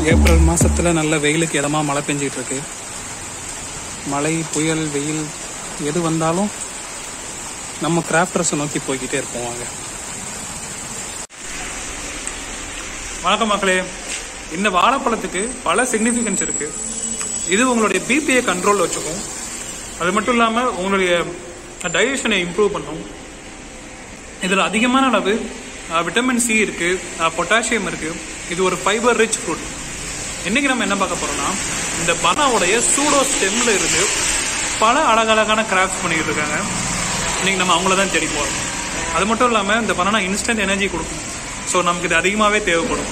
April மாசத்துல நல்ல வெயிலுக்கு இதமா மழை பெஞ்சிட்டு இருக்கு மழை புயல் வெயில் எது வந்தாலும் நம்ம கிராஃப்டர்ஸை நோக்கி போய்கிட்டே இருப்போம் வாங்க வணக்கம் மக்களே இந்த வாழைப்பழத்துக்கு பல சிக்னிஃபிகன்ஸ் இருக்கு இது உங்களுடைய பிபியை கண்ட்ரோல் வச்சுக்கும் அது மட்டும் இல்லாமல் உங்களுடைய டைஜஷனை இம்ப்ரூவ் பண்ணும் இதில் அதிகமான அளவு விட்டமின் சி இருக்கு பொட்டாசியம் இருக்கு இது ஒரு ஃபைபர் ரிச் ஃப்ரூட் இன்னைக்கு நம்ம என்ன பார்க்க போறோம்னா இந்த பனாவுடைய சூடோ ஸ்டெம்ல இருந்து பல அழகழகான கிராஃப்ட்ஸ் பண்ணிட்டு இருக்காங்க இன்னைக்கு நம்ம அவங்கள தான் தேடி போறோம் அது மட்டும் இல்லாமல் இந்த பனானா இன்ஸ்டன்ட் எனர்ஜி கொடுக்கும் ஸோ நமக்கு இது அதிகமாகவே தேவைப்படும்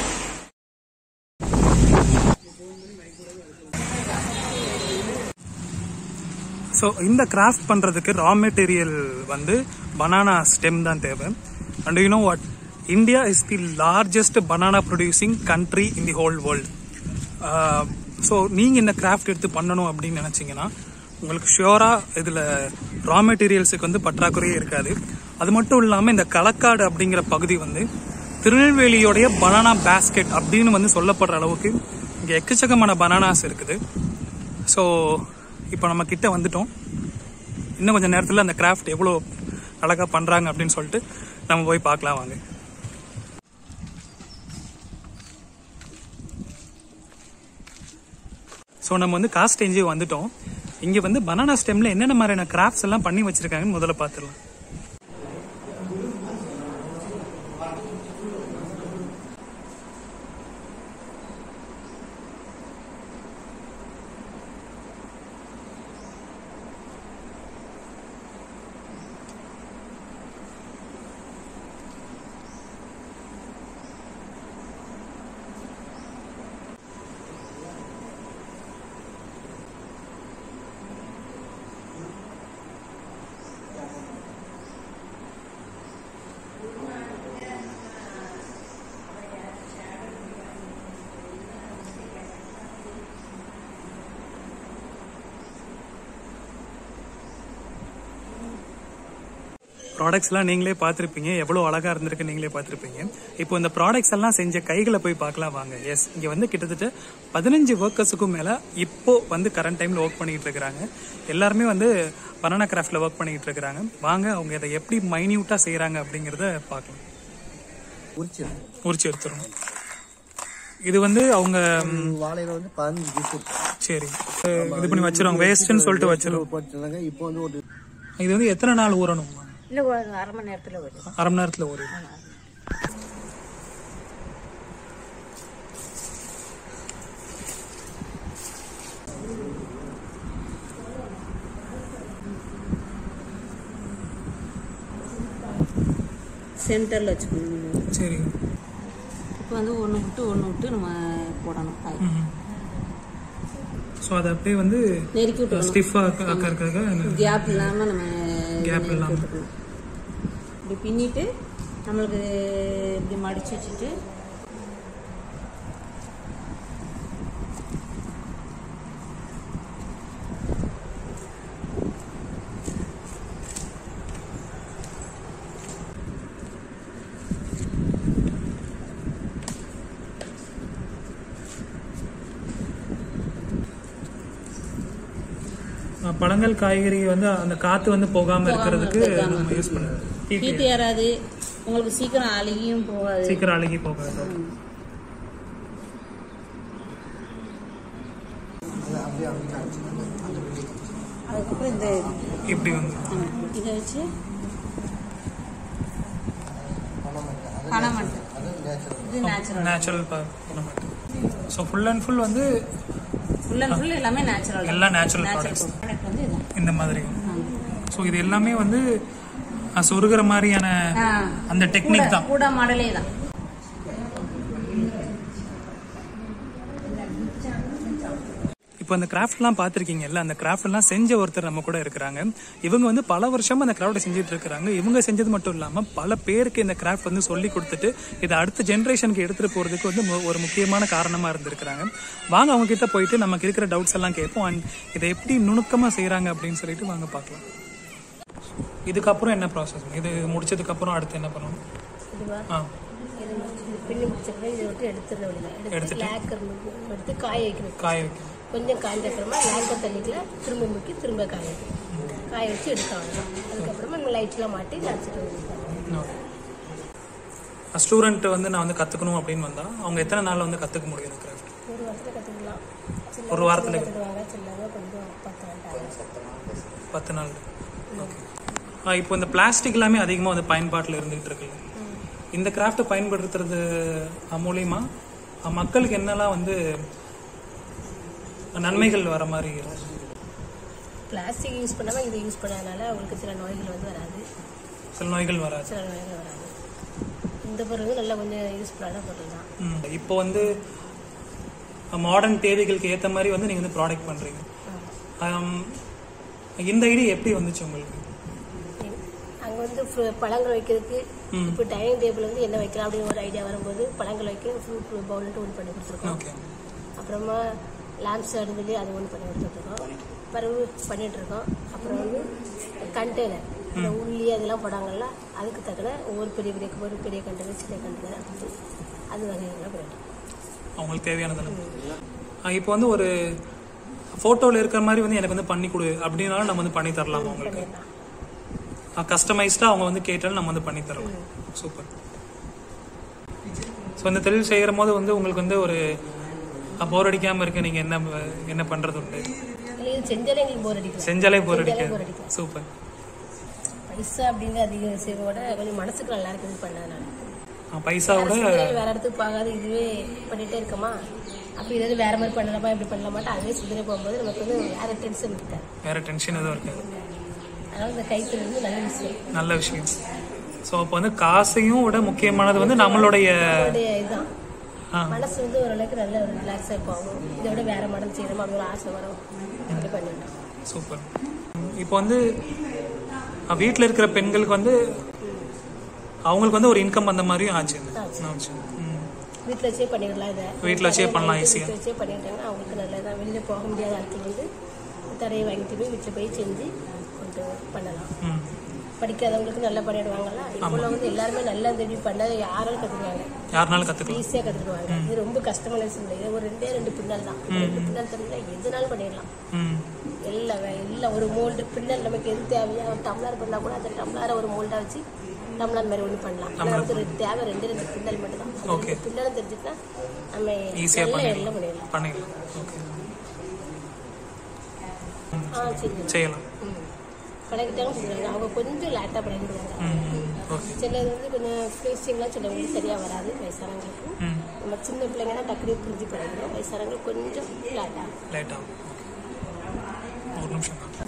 ஸோ இந்த கிராஃப்ட் பண்ணுறதுக்கு ரா மெட்டீரியல் வந்து பனானா ஸ்டெம் தான் தேவை and you know what India is the largest banana producing country in the whole world so நீங்கள் இந்த கிராஃப்ட் எடுத்து பண்ணணும் அப்படின்னு நினச்சிங்கன்னா உங்களுக்கு ஷியோராக இதில் ரா மெட்டீரியல்ஸுக்கு வந்து பற்றாக்குறையே இருக்காது அது மட்டும் இல்லாமல் இந்த களக்காடு அப்படிங்கிற பகுதி வந்து திருநெல்வேலியோடைய பனானா பேஸ்கெட் அப்படின்னு வந்து சொல்லப்படுற அளவுக்கு இங்கே எக்கச்சக்கமான பனானாஸ் இருக்குது ஸோ இப்போ நம்ம கிட்ட வந்துட்டோம் இன்னும் கொஞ்சம் நேரத்தில் அந்த கிராஃப்ட் எவ்வளோ அழகாக பண்ணுறாங்க அப்படின்னு சொல்லிட்டு நம்ம போய் பார்க்கலாம் வாங்க ஸோ நம்ம வந்து காஸ்ட் என்ஜி வந்துட்டோம் இங்கே வந்து பனானா ஸ்டெம்ல என்னென்ன மாதிரியான கிராஃப்ட்ஸ் எல்லாம் பண்ணி வச்சிருக்காங்கன்னு முதல்ல பார்த்துடலாம் ப்ராடக்ட்ஸ் எல்லாம் நீங்களே பார்த்துருப்பீங்க எவ்வளோ அழகா இருந்திருக்கு நீங்களே பார்த்துருப்பீங்க இப்போ இந்த ப்ராடக்ட்ஸ் எல்லாம் செஞ்ச கைகளை போய் பார்க்கலாம் வாங்க எஸ் இங்க வந்து கிட்டத்தட்ட பதினஞ்சு ஒர்க்கர்ஸுக்கும் மேல இப்போ வந்து கரண்ட் டைம்ல ஒர்க் பண்ணிட்டு இருக்காங்க எல்லாருமே வந்து பனானா கிராஃப்ட்ல ஒர்க் பண்ணிட்டு இருக்காங்க வாங்க அவங்க இதை எப்படி மைன்யூட்டா செய்யறாங்க அப்படிங்கறத பார்க்கலாம் உரிச்சு எடுத்துரும் இது வந்து அவங்க ம், வாழையில வந்து பதினஞ்சு பீஸ் இருக்கும் சரி இது பண்ணி வச்சிருவாங்க வேஸ்ட்னு சொல்லிட்டு வச்சிருவோம் போட்டுருந்தாங்க இப்போ வந்து ஒரு இது வந்து எத்தனை நாள் ஊறணும் இல்லை ஒரு அரை மணி நேரத்தில் வரும் அரை மணி நேரத்துல ஊறிடும் சென்டரில் வச்சுக்கணும் சரி இப்போ வந்து ஒன்று விட்டு ஒன்று விட்டு நம்ம போடணும் காய் ஸோ அதை அப்படியே வந்து நெருக்கி விட்டுக்கணும் ஸ்டிஃபாக ஆக்கிறதுக்காக கேப் இல்லாமல் நம்ம Gap நெருக்கி இல்லாம. விட்டுக்கணும். இப்படி பின்னிட்டு நம்மளுக்கு இப்படி மடிச்சு வச்சுட்டு அஹ் பழங்கள் காய்கறி வந்து அந்த காத்து வந்து போகாம இருக்கிறதுக்கு இருக்காம. நம்ம யூஸ் பண்ணுவோம் ஹீட் ஏறாது உங்களுக்கு சீக்கிரம் அழுகியும் போகாது சீக்கிரம் அழுகி போகாது அதுக்கப்புறம் இந்த இப்படி வந்து ஆமா, இதை வச்சு பனமட்டை இது natural natural so full and full வந்து ஃபுல் அண்ட் ஃபுல் எல்லாமே நேச்சுரல் எல்லாம் நேச்சுரல் ப்ராடக்ட்ஸ் ப்ராடக்ட் வந்து இதுதான் இந்த மாதிரி ஸோ இது எல்லாமே வந்து அஹ், சொருகிற மாதிரியான ஆ. அந்த டெக்னிக் தான் கூட மாடலே தான் இப்போ அந்த கிராஃப்ட்லாம் பார்த்துருக்கீங்கல்ல அந்த கிராஃப்ட்லாம் செஞ்ச ஒருத்தர் நம்ம கூட இருக்கிறாங்க இவங்க வந்து பல வருஷமா அந்த கிராஃப்டை செஞ்சுட்டு இருக்கிறாங்க இவங்க செஞ்சது மட்டும் இல்லாமல் பல பேருக்கு இந்த கிராஃப்ட் வந்து சொல்லி கொடுத்துட்டு இதை அடுத்த ஜென்ரேஷனுக்கு எடுத்துட்டு போறதுக்கு வந்து மு- ஒரு முக்கியமான காரணமா இருந்திருக்கிறாங்க வாங்க அவங்க கிட்ட போயிட்டு நமக்கு இருக்கிற டவுட்ஸ் எல்லாம் கேட்போம் அண்ட் இதை எப்படி நுணுக்கமா செய்றாங்க அப்படின்னு சொல்லிட்டு வாங்க பார்க்கலாம் இதுக்கப்புறம் என்ன ப்ராசஸ் இது முடிச்சதுக்கு அப்புறம் அடுத்து என்ன பண்ணணும் இதுவா ஆ இது முடிச்சு- பின்னி முடிச்சப்பறம் இதை விட்டு எடுத்துட வெளியில எடுத்து எடுத்துட்டு? லேக்கர் எடுத்து காய வைக்கணும் காய வைக்கணும் கொஞ்சம் காய்ஞ்ச அப்புறமா லேக்கர் தண்ணிக்குள்ள திரும்ப முக்கி திரும்ப காய வைக்கணும் காய வச்சு எடுக்க வேண்டாம் அதுக்கப்புறமா நம்ம லைட்லாம் மாட்டி நடிச்சிட்டு ஸ்டூடெண்ட் வந்து நான் வந்து கத்துக்கணும் அப்படின்னு வந்தா அவங்க எத்தனை நாள்ல வந்து கத்துக்க முடியும் இந்த கிராஃப்ட் ஒரு வாரத்தில் கற்றுக்கலாம் ஒரு வாரத்துல கற்றுக்குவாங்க சில்லங்க கொஞ்சம் பத்து நாள் பத்து நாள் ஓகே இப்போ இந்த பிளாஸ்டிக் எல்லாமே அதிகமாக வந்து பயன்பாட்டில் இருந்துகிட்டு இருக்குல்ல இந்த கிராஃப்ட்டை பயன்படுத்துறது மூலியமா அஹ், மக்களுக்கு என்னெல்லாம் வந்து நன்மைகள் வர மாதிரி இருக்கு? பிளாஸ்டிக் யூஸ் பண்ணாமல் இதை யூஸ் பண்ணாதனால அவங்களுக்கு சில நோய்கள் வந்து வராது சில நோய்கள் வராது சில நோய்கள் வராது இந்த பொருள் வந்து நல்லா கொஞ்சம் யூஸ்ஃபுல்லான பொருள் தான் ம். இப்போ வந்து மாடர்ன் தேவைகளுக்கு ஏற்ற மாதிரி வந்து நீங்கள் வந்து ப்ராடக்ட் பண்ணுறீங்க இந்த ஐடியா எப்படி வந்துச்சு உங்களுக்கு அங்கே வந்து fru- பழங்கள் வைக்கிறதுக்கு ம். இப்போ டைனிங் டேபிள் வந்து என்ன வைக்கலாம் அப்படின்னு ஒரு ஐடியா வரும்போது பழங்கள் வைக்க ஃப்ரூட் பவுல்ட்டு ஒன்று பண்ணி கொடுத்துருக்கோம் ஓகே அப்புறமா லேம்ப் ஸ்டாண்ட் சொல்லி அது ஒன்று பண்ணி கொடுத்துட்ருக்கோம் பிறகு பண்ணிட்டு இருக்கோம் அப்புறம் வந்து கண்டெய்னர் இந்த உள்ளி அதெல்லாம் போடாங்கல்ல அதுக்கு தக்கன ஒவ்வொரு பெரிய பெரிய ஒரு பெரிய கண்டெய்னர் சின்ன கண்டெய்னர் அப்படி அது வகைகள்லாம் பண்ணிட்டு இருக்கோம். அவங்களுக்கு தேவையானதெல்லாம் இப்போ வந்து ஒரு ஃபோட்டோவில் இருக்கிற மாதிரி வந்து எனக்கு வந்து பண்ணி கொடு அப்படின்னாலும் நம்ம வந்து பண்ணி தரலாம் அவங்களுக்கு பண்ணிடலாம் கஸ்டமைஸ்டாக அவங்க வந்து கேட்டாலும் நம்ம வந்து பண்ணி தரலாம் சூப்பர் ஸோ இந்த தொழில் செய்கிற போது வந்து உங்களுக்கு வந்து ஒரு போர் அடிக்காமல் இருக்க நீங்கள் என்ன என்ன பண்ணுறது உண்டு இல்லை, இது செஞ்சாலே எங்களுக்கு போர் அடிக்கலாம் செஞ்சாலே போர் செஞ்சாலே அடிக்காது bore அடிக்காது. சூப்பர் பைசா அப்படின்னு அதிகம் செய்வதோட கொஞ்சம் மனசுக்கு நல்லா இருக்குது பண்ணதுனால பைசாவோட வேற இடத்துக்கு போகாது இதுவே பண்ணிட்டே இருக்கமா அப்ப இது வந்து வேற மாதிரி பண்ணலாமா இப்படி பண்ணலாமாட்டு அதுவே சிந்தனை போகும்போது நமக்கு வந்து வேற டென்ஷன் இருக்காது வேற டென்ஷன் எதுவும் இருக்காது அதனால இந்த கைத்தொழில் வந்து நல்ல விஷயம் நல்ல விஷயம் ஸோ அப்போ வந்து காசையும் விட முக்கியமானது வந்து நம்மளுடைய அவருடைய இதுதான் ஆ மனசு வந்து ஓரளவுக்கு நல்ல ஒரு ரிலாக்ஸாக போகும் இதை விட வேற மாடல் செய்யணுமா அப்படி ஒரு ஆசை வரும் அப்படி பண்ணிட்டோம் சூப்பர் இப்போ வந்து வீட்டில் இருக்கிற பெண்களுக்கு வந்து அவங்களுக்கு வந்து ஒரு இன்கம் அந்த மாதிரியும் ஆச்சு ஆச்சு ம். வீட்டில் வச்சே பண்ணிடலாம் இதை வீட்ல வச்சே பண்ணலாம் easy-ஆ. வீட்டில் வச்சே பண்ணிட்டாங்கன்னா அவங்களுக்கு நல்லதான் வெளியில் போக முடியாத ஆட்கள் வந்து தடையை வாங்கிட்டு போய் வீட்டில் போய் செஞ்சு கொண்டு பண்ணலாம் ம் படிக்காதவங்களுக்கு நல்லா பண்ணிடுவாங்கல்ல இப்போ வந்து எல்லாருமே நல்லா தெரிவி பண்ண யாராலும் கற்றுக்குவாங்க யாருனாலும் கற்றுக்கலாம் ஈஸியாக கற்றுக்குவாங்க இது ரொம்ப கஷ்டமான விஷயம் இல்லை இது ஒரு ரெண்டே ரெண்டு பின்னல் தான் ரெண்டு பின்னல் தெரிஞ்சா எதுனாலும் பண்ணிடலாம் ம் எல்லா வே- எல்லா ஒரு மோல்டு பின்னல் நமக்கு எது தேவையோ ஒரு டம்ளர் பண்ணால் கூட அந்த டம்ளரை ஒரு மோல்டாக வச்சு டம்ளர் மாதிரி ஒன்று பண்ணலாம் ஆனால் நமக்கு ரெண்டு தேவை ரெண்டு ரெண்டு பின்னல் மட்டும் தான் Okay. பின்னலும் தெரிஞ்சுட்டா நம்ம ஈஸியாக நல்லா பண்ணிடலாம் எல்லாம் பண்ணிடலாம் பண்ணிடலாம் ஓகே ஆ சரி செய்யலாம் ம் பழகிட்டாலும் சொல்லுவாங்க அவங்க கொஞ்சம் லேட்டாக பழகிடுவாங்க ம் ம் ஓகே சிலது வந்து கொஞ்சம் ஃபினிஷிங்லாம் சிலவங்களுக்கு சரியாக வராது வயசானவங்களுக்கு ம் நம்ம சின்ன பிள்ளைங்கன்னா டக்குனு புரிஞ்சு பழகிடும் வயசானவங்களுக்கு கொஞ்சம் லேட்டாக லேட் ஆகும் ஒரு நிமிஷம் தான்.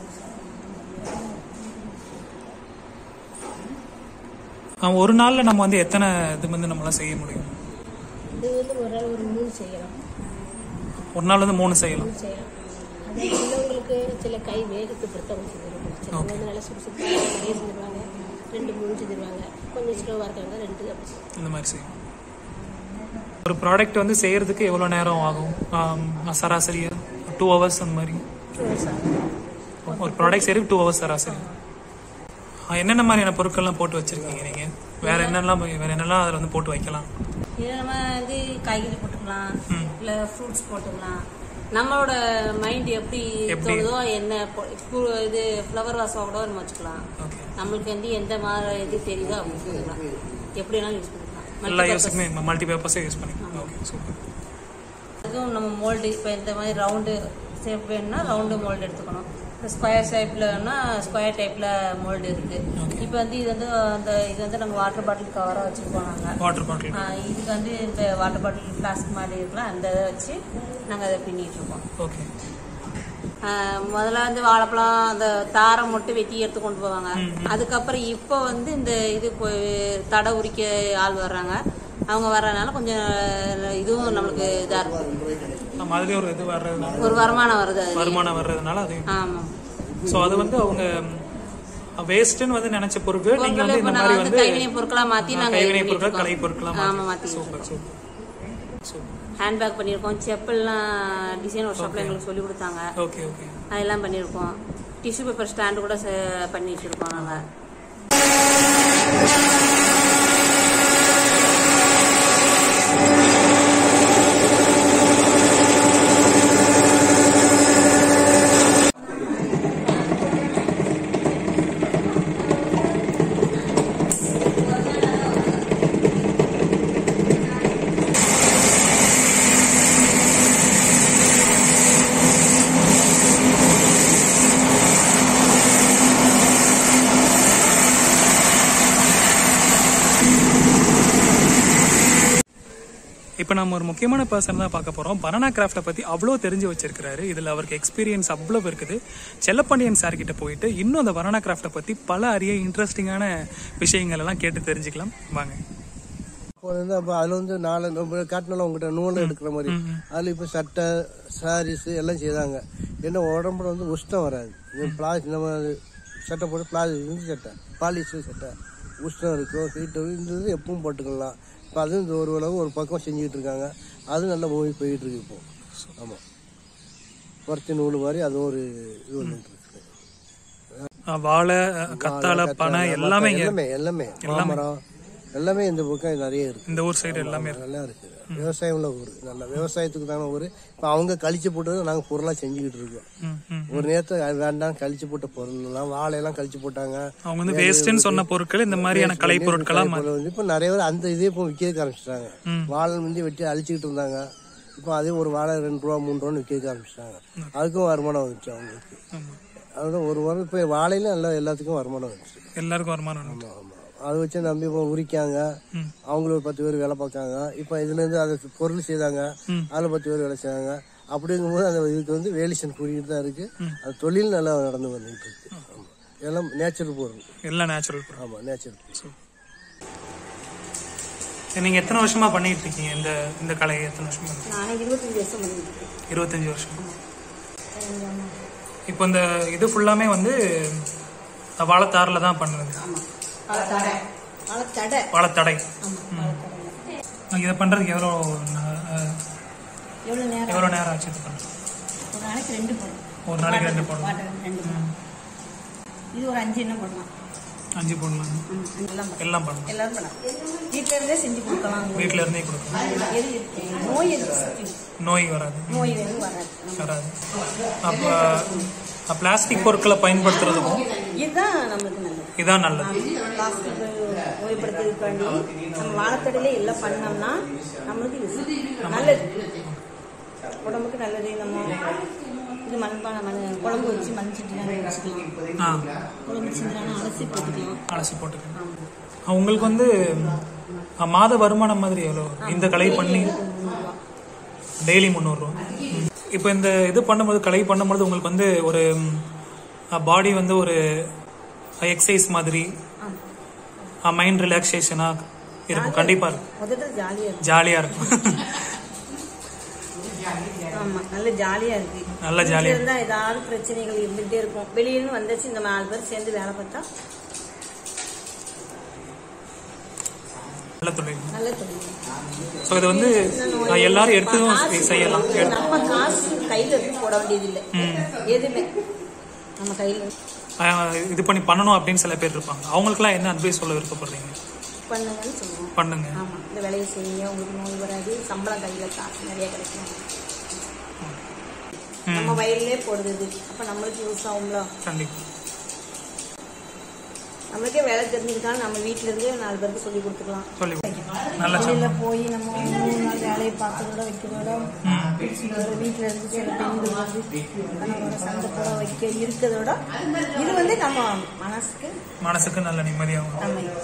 ஆ, ஒரு நாள்ல நம்ம வந்து எத்தனை இது வந்து நம்மளாம் செய்ய முடியும் இது வந்து ஒரு நாள் ஒரு மூணு செய்யலாம் ஒரு நாள் வந்து மூணு செய்யலாம் மூணு செய்யலாம் அது சிலவங்களுக்கு சில கை வேகத்தை பொறுத்து அவங்க செஞ்சிருவாங்க சிலவங்க வந்து நல்லா சுடு சுடு நிறைய செஞ்சிருவாங்க ரெண்டு மூணு செஞ்சிருவாங்க கொஞ்சம் ஸ்லோவாக இருக்காங்க ரெண்டு அப்படி செய்வாங்க. இந்த மாதிரி செய்யும் ஒரு ப்ராடக்ட் வந்து செய்யறதுக்கு எவ்வளோ நேரம் ஆகும் ஆம், சராசரியா டூ ஹவர்ஸ் அந்த மாதிரி ஒரு ப்ராடக்ட் செய்யறதுக்கு டூ ஹவர்ஸ் சராசரி ஆ, என்னென்ன மாதிரியான பொருட்கள்லாம் போட்டு வச்சிருக்கீங்க நீங்க வேற என்னெல்லாம் வேற என்னெல்லாம் அதில் வந்து போட்டு வைக்கலாம் இது நம்ம வந்து காய்கறி போட்டுக்கலாம் ம். இல்ல ஃப்ரூட்ஸ் போட்டுக்கலாம் நம்மளோட மைண்ட் எப்படி எப்படி? தோணுதோ என்ன போ- பூ- இது ஃப்ளவர் வாசம் கூட நம்ம வச்சுக்கலாம் ஓகே நம்மளுக்கு வந்து எந்த மாதிரி இது தெரியுதோ அப்படி போட்டுக்கலாம் எப்படி வேணாலும் யூஸ் பண்ணிக்கலாம் எல்லா Multipurpose. யூஸுக்குமே மல்டி பர்பஸே யூஸ் பண்ணிக்கலாம் ஓகே சூப்பர் அதுவும் நம்ம மோல்டு இப்போ இந்த மாதிரி ரவுண்டு ஷேப் வேணும்னா ரவுண்டு மோல்டு எடுத்துக்கணும் இப்போ ஸ்கொயர் ஷேப்பில் வேணும்னா ஸ்கொயர் டைப்பில் மோல்டு இருக்குது Okay. இப்போ வந்து இது வந்து அந்த இது வந்து நாங்கள் வாட்டர் பாட்டில் கவராக வச்சுருக்கோம் நாங்கள் வாட்டர் பாட்டில் இதுக்கு வந்து இந்த வாட்டர் பாட்டில் பிளாஸ்டிக் மாதிரி இருக்கலாம் அந்த இதை வச்சு நாங்கள் அதை பின்னிட்டு இருக்கோம் ஓகே ஆஹ் முதல்ல வந்து வாழைப்பழம் அந்த தாரை மட்டும் வெட்டி எடுத்து கொண்டு போவாங்க அதுக்கப்புறம் இப்போ வந்து இந்த இது போய் தடை உரிக்க ஆள் வர்றாங்க அவங்க வர்றதுனால கொஞ்சம் இதுவும் நம்மளுக்கு இதாக இருக்கும் நம்ம அதுலேயே ஒரு இது வர்றதுனால ஒரு வருமானம் வருது அது வருமானம் வர்றதுனால அது ஆமாம் ஸோ அது வந்து அவங்க வேஸ்ட்னு வந்து நினைச்ச பொருட்கள் நீங்க பொருட்கள் வந்து இப்போ இந்த நாங்கள் மாதிரி வந்து வந்து கைவினை பொருட்களா மாற்றி ஆ, நாங்கள் கைவினை பொருட்கள் கலை பொருட்களா ஆமாம் மாற்றி சூப்பர் சூப்பர் சூப்பர் ஹேண்ட்பேக் பண்ணியிருக்கோம் செப்பல்லாம் டிசைன் ஒர்க் ஷாப்பில் எங்களுக்கு சொல்லி கொடுத்தாங்க ஓகே ஓகே அதெல்லாம் பண்ணியிருக்கோம் டிஷ்யூ பேப்பர் ஸ்டாண்டு கூட செ- பண்ணி வச்சுருக்கோம் நாங்கள் இப்போ நம்ம ஒரு முக்கியமான பர்சன் தான் பார்க்க போறோம் பனானா கிராஃப்டை பத்தி அவ்வளோ தெரிஞ்சு வச்சிருக்காரு இதுல அவருக்கு எக்ஸ்பீரியன்ஸ் அவ்வளோ இருக்குது செல்லப்பாண்டியன் சார் கிட்ட போயிட்டு இன்னும் அந்த பனானா கிராஃப்டை பத்தி பல அரிய இன்ட்ரெஸ்டிங்கான விஷயங்கள் எல்லாம் கேட்டு தெரிஞ்சுக்கலாம் வாங்க இப்போ வந்து அப்போ அதில் வந்து நாலு நம்ம காட்டினால உங்ககிட்ட நூலை எடுக்கிற மாதிரி அதில் இப்போ சட்டை சாரீஸ் எல்லாம் செய்தாங்க என்ன உடம்புல வந்து உஷ்டம் வராது இது பிளாஸ் நம்ம சட்டை போட்டு பிளாஸ் இருந்து சட்டை பாலிஸ் சட்டை உஷ்டம் இருக்கும் ஹீட்டு இந்த இது எப்பவும் போட்டுக்கலாம் இப்போ அதுவும் இந்த ஒரு உலகம் ஒரு பக்கம் செஞ்சுக்கிட்டு இருக்காங்க அதுவும் நல்ல மூவி போயிட்டு இருக்கு இப்போ ஆமாம் குறைச்சி நூல் மாதிரி அதுவும் ஒரு இது வந்துட்டு இருக்கு அஹ் வாழை அஹ் கத்தாழை பனை எல்லாமே இங்க எல்லாமே எல்லாமே மாமரம் எல்லாமே இந்த பக்கம் நிறைய இருக்கு இந்த ஊர் சைடு எல்லாமே இருக்கு. நல்லா இருக்கு விவசாயம் உள்ள ஊர் நல்ல விவசாயத்துக்கு தான ஊர் இப்போ அவங்க கழிச்சு போட்டது நாங்கள் பொருளாக செஞ்சுக்கிட்டு இருக்கோம் ம், ம். ஒரு நேரத்தை அது வேண்டாம் கழிச்சு போட்ட பொருள்லாம் வாழையெல்லாம் கழிச்சு போட்டாங்க அவங்க வந்து வேஸ்ட்னு சொன்ன பொருட்கள் இந்த மாதிரியான கலை பொருட்களா மா- பொருள் வந்து இப்போ நிறைய பேர் அந்த இதே இப்போ விற்க ஆரம்பிச்சிட்டாங்க வாழை வந்து வெட்டி அழிச்சுக்கிட்டு இருந்தாங்க இப்போ அதே ஒரு வாழை ரெண்டு ரூபா மூணு ரூபான்னு விற்க ஆரம்பிச்சிட்டாங்க அதுக்கும் வருமானம் வந்துச்சு அவங்களுக்கு ஆமா. அதுதான் ஒரு வாரம் இப்போ வாழையில நல்லா எல்லாத்துக்கும் வருமானம் வந்துச்சு எல்லாருக்கும் வருமானம் உண்டு. ஆமா. அதை வச்சு நம்பி இப்போ உரிக்காங்க அவங்களும் ஒரு பத்து பேர் வேலை பார்க்காங்க இப்போ இதுல இருந்து அதை பொருள் செய்தாங்க அதுல பத்து பேர் வேலை செய்றாங்க அப்படிங்கும்போது அந்த இதுக்கு வந்து வேலிசன் கூடிட்டு தான் இருக்கு அது தொழில் நல்லா நடந்து வந்துட்டு இருக்கு ஆமா. எல்லாம் நேச்சுரல் பொருள் எல்லாம் நேச்சுரல் பொருள் ஆமா நேச்சுரல் பொருள் நீங்க எத்தனை வருஷமா பண்ணிட்டு இருக்கீங்க இந்த இந்த கலையை எத்தனை வருஷமா நான் இருபத்தஞ்சு வருஷம் பண்ணிட்டு இருபத்தஞ்சு வருஷம் இப்போ இந்த இது ஃபுல்லாமே வந்து வாழைத்தாரில் தான் பண்ணுறது வாழைத்தடை வாழைத்தடை வாழைத்தடை ஆமாம் இதை பண்ணுறதுக்கு எவ்வளோ நா- அஹ், எவ்வளோ நேரம் எவ்வளோ நேரம் ஆச்சு இது பண்ணுறது ஒரு நாளைக்கு ரெண்டு போடணும் ஒரு நாளைக்கு ரெண்டு போடணும் வாட்டர் ரெண்டு போடணும் இது ஒரு அஞ்சு என்ன போடலாம் அஞ்சு போடலாம் ம், எல்லாம் பண்ணலாம். எல்லாம் பண்ணலாம் எல்லாரும் பண்ணலாம் வீட்டில இருந்தே செஞ்சு கொடுக்கலாம் வீட்டில் இருந்தே கொடுக்கலாம் எது இருக்கு? நோய் எதிர்ப்பு சக்தி நோய் வராது நோய் எதுவும் வராது வராது அப்போ பிளாஸ்டிக் பொருட்களை பயன்படுத்துறதுக்கும் இதுதான் நம்மளுக்கு நல்லது இதான் நல்லது பிளாஸ்டிக் நோய்படுத்துறதுக்காண்டி நம்ம வாழைத்தடையில எல்லாம் பண்ணோம்னா நம்மளுக்கு இது நல்லது உடம்புக்கு நல்லது நம்ம இது மண்பான மண் குழம்பு வச்சு மண் செஞ்சுனா வச்சுக்கலாம் ஆ குழம்பு செஞ்சுனா அலசி போட்டுக்கலாம் அலசி போட்டுக்கலாம் ஆ, உங்களுக்கு வந்து ஆ, மாத வருமானம் மாதிரி எவ்வளோ இந்த கலை பண்ணி டெய்லி முந்நூறுரூவா இப்போ இந்த இது பண்ணும்போது கலை பண்ணும்போது உங்களுக்கு வந்து ஒரு பாடி வந்து ஒரு எக்ஸசைஸ் மாதிரி மைண்ட் ரிலாக்ஸேஷனாக இருக்கும் கண்டிப்பாக இருக்கும் முதல்ல ஜாலியா இருக்கு ஜாலியாக இருக்கும் ஆமா நல்ல ஜாலியா இருக்கு நல்ல ஜாலியா இருந்தா ஏதாவது பிரச்சனைகள் இருந்துகிட்டே இருக்கும் வெளியிருந்து வந்தாச்சு இந்த நாலு பேர் சேர்ந்து வேலை பார்த்தா நல்ல தொழில் நல்ல தொழில் ஸோ இது வந்து ஆ, எல்லாரும் எடுத்தும் காசு செய்யலாம் நம்ம காசு கையில இருந்து போட வேண்டியது இல்லை எதுவுமே நம்ம கையில இருந்து ஆ, இது பண்ணி பண்ணணும் அப்படின்னு சில பேர் இருப்பாங்க அவங்களுக்குலாம் என்ன அட்வைஸ் சொல்ல விருப்பப்படுறீங்க பண்ணுங்கன்னு சொல்லுவோம் பண்ணுங்க ஆமா இந்த வேலையை செய்யுங்க உங்களுக்கு நோய் வராது சம்பளம் கையில காசு நிறைய கிடைக்கும் நம்ம வயல்லே போடுறது இது. அப்ப நம்மளுக்கு யூஸ் ஆகும்ல கண்டிப்பா நம்மளுக்கே வேலை தெரிஞ்சுக்கிட்டாலும் நம்ம வீட்ல இருந்தே நாலு பேருக்கு சொல்லி கொடுத்துக்கலாம் சொல்லி நல்ல வெளியில போய் நம்ம மூணு நாள் வேலையை பார்க்கறதோட வைக்கிறதோட பிடிச்சிக்கிறதோட வீட்டுல இருந்து சில பெண்கள் வந்து கணவரோட சந்தத்தோட வைக்க இருக்கிறதோட இது வந்து நம்ம மனசுக்கு மனசுக்கு நல்ல நிம்மதியாகும் நம்ம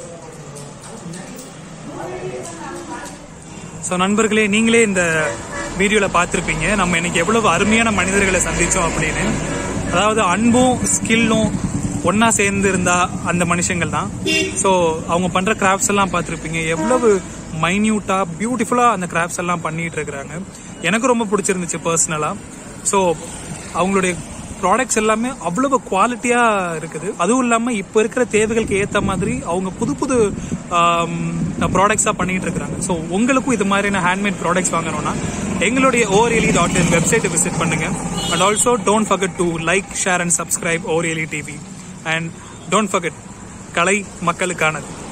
ஸோ நண்பர்களே நீங்களே இந்த வீடியோவில் பார்த்துருப்பீங்க நம்ம இன்னைக்கு எவ்வளவு அருமையான மனிதர்களை சந்திச்சோம் அப்படின்னு அதாவது அன்பும் ஸ்கில்லும் ஒன்றா சேர்ந்து இருந்தா அந்த மனுஷங்கள் தான் ஸோ அவங்க பண்ணுற கிராஃப்ட்ஸ் எல்லாம் பார்த்துருப்பீங்க எவ்வளவு மைன்யூட்டாக பியூட்டிஃபுல்லாக அந்த கிராஃப்ட்ஸ் எல்லாம் பண்ணிட்டு இருக்கிறாங்க எனக்கு ரொம்ப பிடிச்சிருந்துச்சு பர்சனலாக ஸோ அவங்களுடைய ப்ராடக்ட்ஸ் எல்லாமே அவ்வளவு குவாலிட்டியா இருக்குது அதுவும் இல்லாம இப்ப இருக்கிற தேவைகளுக்கு ஏத்த மாதிரி அவங்க புது புது ப்ராடக்ட்ஸா பண்ணிட்டு இருக்காங்க ஸோ உங்களுக்கும் இது மாதிரியான ஹேண்ட்மேட் ப்ராடக்ட்ஸ் வாங்கணும்னா எங்களுடைய ஓரியலி டாட் இன் வெப்சைட்டை விசிட் பண்ணுங்க and also don't forget to like share and subscribe ஓரியலி டிவி அண்ட் டோன்ட் ஃபர்கட் கலை மக்களுக்கானது